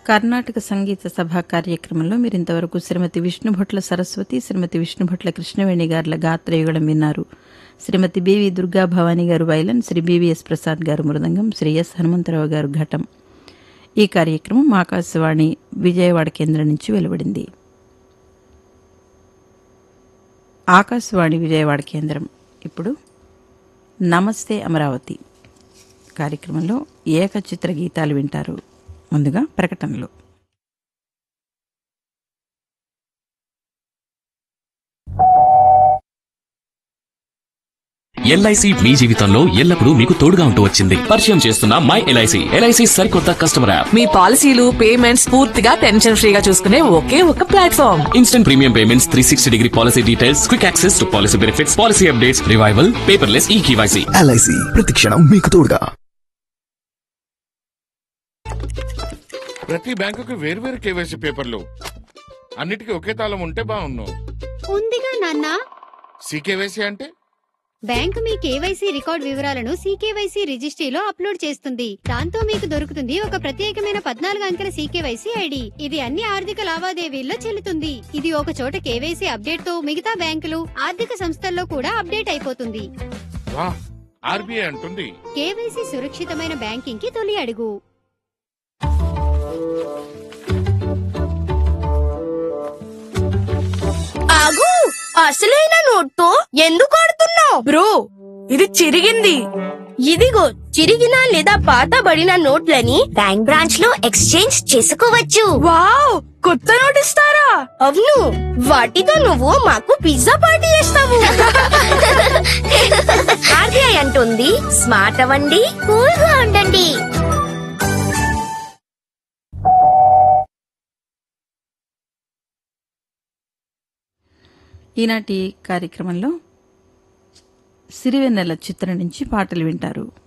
కర్ణాటక సంగీత సభ కార్యక్రమంలో మీరు ఇంతవరకు శ్రీమతి విష్ణుభట్ల సరస్వతి శ్రీమతి విష్ణుభట్ల కృష్ణవేణి గారుల గాత్రయుగళం విన్నారు శ్రీమతి బివి దుర్గా భవానీ గారు వైలన్ శ్రీ బివిఎస్ ప్రసాద్ గారు మృదంగం శ్రీ ఎస్ హనుమంతరావు గారు ఘటం ఈ కార్యక్రమం ఆకాశవాణి విజయవాడ కేంద్రం నుంచి వెలువడింది ఆకాశవాణి విజయవాడ కేంద్రం ఇప్పుడు నమస్తే అమరావతి కార్యక్రమంలో ఏకచిత్ర గీతాలు వింటారు ముందుగా ప్రకటనలు ఎల్ఐసి మీ జీవితంలో ఎల్లప్పుడూ మీకు తోడుగా ఉంటూ వచ్చింది పరిచయం చేస్తున్న మై ఎల్ఐసి ఎల్ఐసి సరికొత్త కస్టమర్ యాప్ మీ పాలసీలు పేమెంట్స్ పూర్తిగా టెన్షన్ ఫ్రీగా చూసుకునే ఒకే ఒక platform instant premium payments three sixty degree policy details quick access to policy benefits policy updates revival paperless e KYC LIC ప్రతిక్షణం మీకు తోడుగా ప్రతి బ్యాంకుకి వేర్వేరు కేవైసీ పేపర్లు అన్నిటికీ ఒకే తాళం ఉంటే బాగున్ను ఉందిగా నాన్న సీకేవైసీ అంటే బ్యాంకు మీ కేవైసీ రికార్డ్ వివరాలను సీకేవైసీ రిజిస్ట్రీలో అప్లోడ్ చేస్తుంది దాంతో మీకు దొరుకుతుంది ఒక ప్రత్యేకమైన పద్నాలుగు అంకెల సీకేవైసీ ఐడి ఇది అన్ని ఆర్థిక లావాదేవీల్లో చెల్లుతుంది ఇది ఒక చోట కేవైసీ అప్డేట్ తో మిగతా బ్యాంకులు ఆర్థిక సంస్థల్లో కూడా అప్డేట్ అయిపోతుంది వా ఆర్బీఐ అంటుంది కేవైసీ సురక్షితమైన బ్యాంకింగ్ కి తొలి అడుగు ఆగు అసలైన నోట్తో ఎందుకు ఆడుతున్నావు బ్రో ఇది చిరిగింది ఇదిగో చిరిగిన లేదా పాతబడిన నోట్లని బ్యాంక్ బ్రాంచ్ లో ఎక్స్చేంజ్ చేసుకోవచ్చు వావ్ కొత్త నోట్ ఇస్తారా అవును వాటితో నువ్వు మాకు పిజ్జా పార్టీ చేస్తావు ఆర్బీఐ అంటుంది స్మార్ట్ అవ్వండి కూల్ గా ఉండండి ఈనాటి కార్యక్రమంలో సిరివెన్నెల చిత్రం నుంచి పాటలు వింటారు